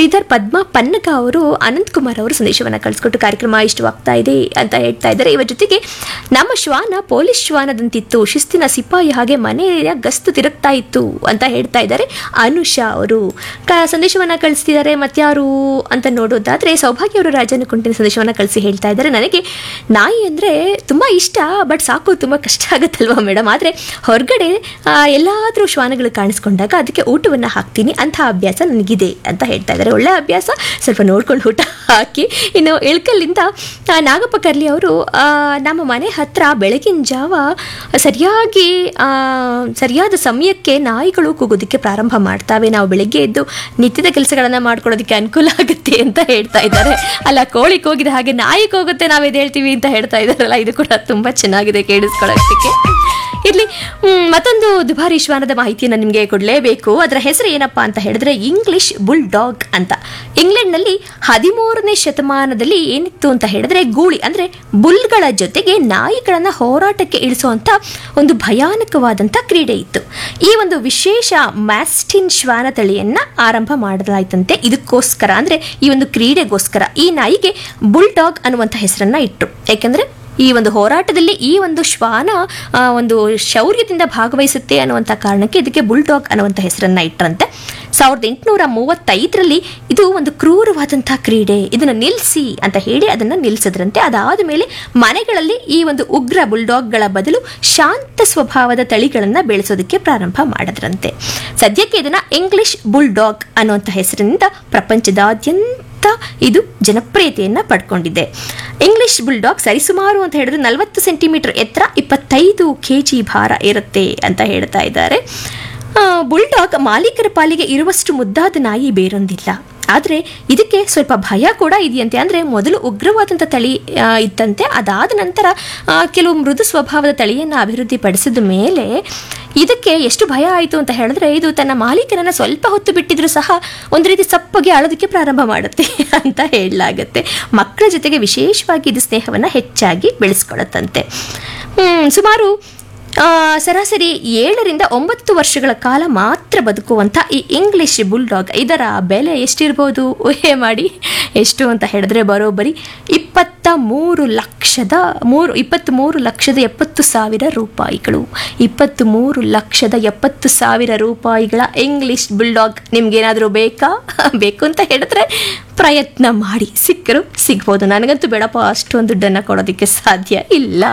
ಶ್ರೀಧರ್ ಪದ್ಮ ಪನ್ನಗ ಅವರು ಅನಂತ್ ಕುಮಾರ್ ಅವರು ಸಂದೇಶವನ್ನು ಕಳಿಸ್ಕೊಟ್ಟು ಕಾರ್ಯಕ್ರಮ ಇಷ್ಟವಾಗ್ತಾ ಇದೆ ಅಂತ ಹೇಳ್ತಾ ಇದ್ದಾರೆ ಇವರ ಜೊತೆಗೆ ನಮ್ಮ ಶ್ವಾನ ಪೊಲೀಸ್ ಶ್ವಾನದಂತಿತ್ತು ಶಿಸ್ತಿನ ಸಿಪಾಯಿ ಹಾಗೆ ಮನೆಯ ಗಸ್ತು ತಿರುಗ್ತಾ ಇತ್ತು ಅಂತ ಹೇಳ್ತಾ ಇದ್ದಾರೆ ಅನುಷಾ ಅವರು ಕ ಸಂದೇಶವನ್ನು ಕಳಿಸ್ತಿದ್ದಾರೆ ಮತ್ಯಾರು ಅಂತ ನೋಡೋದಾದ್ರೆ ಸೌಭಾಗ್ಯ ಅವರು ರಾಜನ ಕುಂಟಿನ ಸಂದೇಶವನ್ನು ಕಳಿಸಿ ಹೇಳ್ತಾ ಇದ್ದಾರೆ ನನಗೆ ನಾಯಿ ಅಂದರೆ ತುಂಬ ಇಷ್ಟ ಬಟ್ ಸಾಕು ತುಂಬ ಕಷ್ಟ ಆಗುತ್ತಲ್ವಾ ಮೇಡಮ್ ಆದರೆ ಹೊರಗಡೆ ಎಲ್ಲಾದರೂ ಶ್ವಾನಗಳು ಕಾಣಿಸ್ಕೊಂಡಾಗ ಅದಕ್ಕೆ ಊಟವನ್ನು ಹಾಕ್ತೀನಿ ಅಂಥ ಅಭ್ಯಾಸ ನನಗಿದೆ ಅಂತ ಹೇಳ್ತಾ ಇದ್ದಾರೆ ಒಳ್ಳೆ ಅಭ್ಯಾಸ ಸ್ವಲ್ಪ ನೋಡ್ಕೊಂಡು ಊಟ ಹಾಕಿ ಇನ್ನು ಇಳ್ಕಲ್ಲಿಂದ ಆ, ನಾಗಪ್ಪ ಕರ್ಲಿ ಅವರು ಆ, ನಮ್ಮ ಮನೆ ಹತ್ರ ಬೆಳಗಿನ ಜಾವ ಸರಿಯಾಗಿ ಆ, ಸರಿಯಾದ ಸಮಯಕ್ಕೆ ನಾಯಿಗಳು ಕೂಗೋದಕ್ಕೆ ಪ್ರಾರಂಭ ಮಾಡ್ತಾವೆ ನಾವು ಬೆಳಗ್ಗೆ ಎದ್ದು ನಿತ್ಯದ ಕೆಲಸಗಳನ್ನು ಮಾಡ್ಕೊಳ್ಳೋದಕ್ಕೆ ಅನುಕೂಲ ಆಗುತ್ತೆ ಅಂತ ಹೇಳ್ತಾ ಇದ್ದಾರೆ ಅಲ್ಲ ಕೋಳಿ ಕೂಗಿದ ಹಾಗೆ ನಾಯಿ ಕೂಗುತ್ತೆ ನಾವು ಎದ್ದೇಳ್ತೀವಿ ಅಂತ ಹೇಳ್ತಾ ಇದ್ದಾರಲ್ಲ ಇದು ಕೂಡ ತುಂಬ ಚೆನ್ನಾಗಿದೆ ಕೇಳಿಸ್ಕೊಳ್ಳೋದಕ್ಕೆ ಇರ್ಲಿ ಹ್ಮ್, ಮತ್ತೊಂದು ದುಬಾರಿ ಶ್ವಾನದ ಮಾಹಿತಿಯನ್ನು ನಿಮಗೆ ಕೊಡಲೇಬೇಕು ಅದರ ಹೆಸರು ಏನಪ್ಪಾ ಅಂತ ಹೇಳಿದ್ರೆ ಇಂಗ್ಲಿಷ್ ಬುಲ್ ಡಾಗ್ ಅಂತ ಇಂಗ್ಲೆಂಡ್ನಲ್ಲಿ ಹದಿಮೂರನೇ ಶತಮಾನದಲ್ಲಿ ಏನಿತ್ತು ಅಂತ ಹೇಳಿದ್ರೆ ಗೂಳಿ ಅಂದ್ರೆ ಬುಲ್ಗಳ ಜೊತೆಗೆ ನಾಯಿಗಳನ್ನ ಹೋರಾಟಕ್ಕೆ ಇಳಿಸುವಂತ ಒಂದು ಭಯಾನಕವಾದಂಥ ಕ್ರೀಡೆ ಇತ್ತು ಈ ಒಂದು ವಿಶೇಷ ಮ್ಯಾಸ್ಟಿನ್ ಶ್ವಾನ ತಳಿಯನ್ನ ಆರಂಭ ಮಾಡಲಾಯ್ತಂತೆ ಇದಕ್ಕೋಸ್ಕರ ಅಂದ್ರೆ ಈ ಒಂದು ಕ್ರೀಡೆಗೋಸ್ಕರ ಈ ನಾಯಿಗೆ ಬುಲ್ ಡಾಗ್ ಅನ್ನುವಂಥ ಹೆಸರನ್ನ ಇಟ್ಟರು ಯಾಕೆಂದ್ರೆ ಈ ಒಂದು ಹೋರಾಟದಲ್ಲಿ ಈ ಒಂದು ಶ್ವಾನ ಆ, ಒಂದು ಶೌರ್ಯದಿಂದ ಭಾಗವಹಿಸುತ್ತೆ ಅನ್ನುವಂಥ ಕಾರಣಕ್ಕೆ ಇದಕ್ಕೆ ಬುಲ್ಡಾಗ್ ಅನ್ನುವಂಥ ಹೆಸರನ್ನ ಇಟ್ಟರಂತೆ ಸಾವಿರದ ಎಂಟುನೂರ ಮೂವತ್ತೈದರಲ್ಲಿ ಇದು ಒಂದು ಕ್ರೂರವಾದಂಥ ಕ್ರೀಡೆ ಇದನ್ನು ನಿಲ್ಲಿಸಿ ಅಂತ ಹೇಳಿ ಅದನ್ನು ನಿಲ್ಲಿಸಿದ್ರಂತೆ ಅದಾದ ಮೇಲೆ ಮನೆಗಳಲ್ಲಿ ಈ ಒಂದು ಉಗ್ರ ಬುಲ್ಡಾಗ್ಗಳ ಬದಲು ಶಾಂತ ಸ್ವಭಾವದ ತಳಿಗಳನ್ನು ಬೆಳೆಸೋದಕ್ಕೆ ಪ್ರಾರಂಭ ಮಾಡಿದ್ರಂತೆ ಸದ್ಯಕ್ಕೆ ಇದನ್ನ ಇಂಗ್ಲಿಷ್ ಬುಲ್ಡಾಗ್ ಅನ್ನುವಂಥ ಹೆಸರಿನಿಂದ ಪ್ರಪಂಚದಾದ್ಯಂತ ಇದು ಜನಪ್ರಿಯತೆಯನ್ನ ಪಡ್ಕೊಂಡಿದೆ ಇಂಗ್ಲಿಷ್ ಬುಲ್ಡಾಗ್ ಸರಿಸುಮಾರು ಅಂತ ಹೇಳಿದ್ರೆ ನಲವತ್ತು ಸೆಂಟಿಮೀಟರ್ ಎತ್ತರ ಇಪ್ಪತ್ತೈದು ಕೆ ಜಿ ಭಾರ ಇರುತ್ತೆ ಅಂತ ಹೇಳ್ತಾ ಇದ್ದಾರೆ ಆ, ಬುಲ್ಡಾಗ್ ಮಾಲೀಕರ ಪಾಲಿಗೆ ಇರುವಷ್ಟು ಮುದ್ದಾದ ನಾಯಿ ಬೇರೊಂದಿಲ್ಲ ಆದರೆ ಇದಕ್ಕೆ ಸ್ವಲ್ಪ ಭಯ ಕೂಡ ಇದೆಯಂತೆ ಅಂದರೆ ಮೊದಲು ಉಗ್ರವಾದಂಥ ತಳಿ ಆ, ಇತ್ತಂತೆ ಅದಾದ ನಂತರ ಆ, ಕೆಲವು ಮೃದು ಸ್ವಭಾವದ ತಳಿಯನ್ನು ಅಭಿವೃದ್ಧಿಪಡಿಸಿದ ಮೇಲೆ ಇದಕ್ಕೆ ಎಷ್ಟು ಭಯ ಆಯಿತು ಅಂತ ಹೇಳಿದ್ರೆ ಇದು ತನ್ನ ಮಾಲೀಕರನ್ನ ಸ್ವಲ್ಪ ಹೊತ್ತು ಬಿಟ್ಟಿದ್ರು ಸಹ ಒಂದು ರೀತಿ ಸಪ್ಪಗೆ ಆಳೋದಕ್ಕೆ ಪ್ರಾರಂಭ ಮಾಡುತ್ತೆ ಅಂತ ಹೇಳಲಾಗುತ್ತೆ ಮಕ್ಕಳ ಜೊತೆಗೆ ವಿಶೇಷವಾಗಿ ಇದು ಸ್ನೇಹವನ್ನು ಹೆಚ್ಚಾಗಿ ಬೆಳೆಸ್ಕೊಳ್ಳುತ್ತಂತೆ ಹ್ಮ್, ಸುಮಾರು ಆ, ಸರಾಸರಿ ಏಳರಿಂದ ಒಂಬತ್ತು ವರ್ಷಗಳ ಕಾಲ ಮಾತ್ರ ಬದುಕುವಂಥ ಈ ಇಂಗ್ಲಿಷ್ ಬುಲ್ಡಾಗ್ ಇದರ ಬೆಲೆ ಎಷ್ಟಿರ್ಬೋದು ಊಹೆ ಮಾಡಿ ಎಷ್ಟು ಅಂತ ಹೇಳಿದ್ರೆ ಬರೋಬ್ಬರಿ ಇಪ್ಪತ್ತ ಮೂರು ಲಕ್ಷದ ಮೂರು ಇಪ್ಪತ್ತ್ಮೂರು ಲಕ್ಷದ ಎಪ್ಪತ್ತು ಸಾವಿರ ರೂಪಾಯಿಗಳು ಇಪ್ಪತ್ತ್ ಮೂರು ಲಕ್ಷದ ಎಪ್ಪತ್ತು ಸಾವಿರ ರೂಪಾಯಿಗಳ ಇಂಗ್ಲಿಷ್ ಬುಲ್ಡಾಗ್ ನಿಮ್ಗೇನಾದರೂ ಬೇಕಾ ಬೇಕು ಅಂತ ಹೇಳಿದ್ರೆ ಪ್ರಯತ್ನ ಮಾಡಿ ಸಿಕ್ಕರು ಸಿಗ್ಬೋದು ನನಗಂತೂ ಬೇಡಪ್ಪ ಅಷ್ಟೊಂದು ದುಡ್ಡನ್ನು ಕೊಡೋದಕ್ಕೆ ಸಾಧ್ಯ ಇಲ್ಲ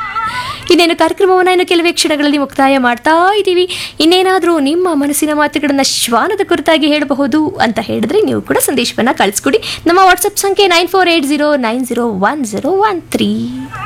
ಇನ್ನೇನು ಕಾರ್ಯಕ್ರಮವನ್ನು ಇನ್ನು ಕೆಲವೇ ಕ್ಷಣಗಳಲ್ಲಿ ಮುಕ್ತಾಯ ಮಾಡ್ತಾ ಇದ್ದೀವಿ ಇನ್ನೇನಾದರೂ ನಿಮ್ಮ ಮನಸ್ಸಿನ ಮಾತುಗಳನ್ನು ಶ್ವಾನದ ಕುರಿತಾಗಿ ಹೇಳಬಹುದು ಅಂತ ಹೇಳಿದ್ರೆ ನೀವು ಕೂಡ ಸಂದೇಶವನ್ನು ಕಳಿಸ್ಕೊಡಿ ನಮ್ಮ ವಾಟ್ಸಪ್ ಸಂಖ್ಯೆ nine four eight zero nine zero one zero one three